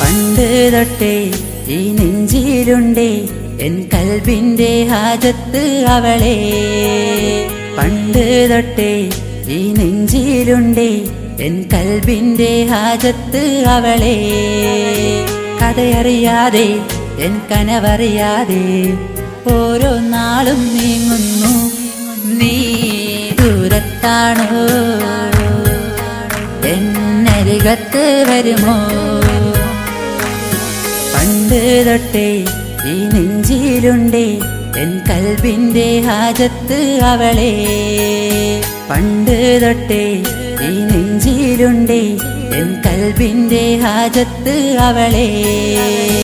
പണ്ട് തൊട്ടേ ഈ നെഞ്ചിലുണ്ടേ എൻ കൽബിന്റെ ഹാജത്ത് അവളെ പണ്ട് തൊട്ടേ ഈ നെഞ്ചിലുണ്ടേ എൻ കൽബിന്റെ ഹാജത്ത് അവളെ കഥയറിയാതെ എൻ കനവറിയാതെ ഓരോ നാളും നീങ്ങുന്നു നീ ദൂരത്താണോ എന്നരികത്ത് വരുമോ പണ്ട് തൊട്ടേ ഈ നെഞ്ചിലുണ്ടേ എൻ കൽബിന്റെ ഹാജത്ത് അവളെ പണ്ട് തൊട്ടേ ഈ നെഞ്ചിലുണ്ടേ എൻ കൽബിന്റെ ഹാജത്ത് അവളെ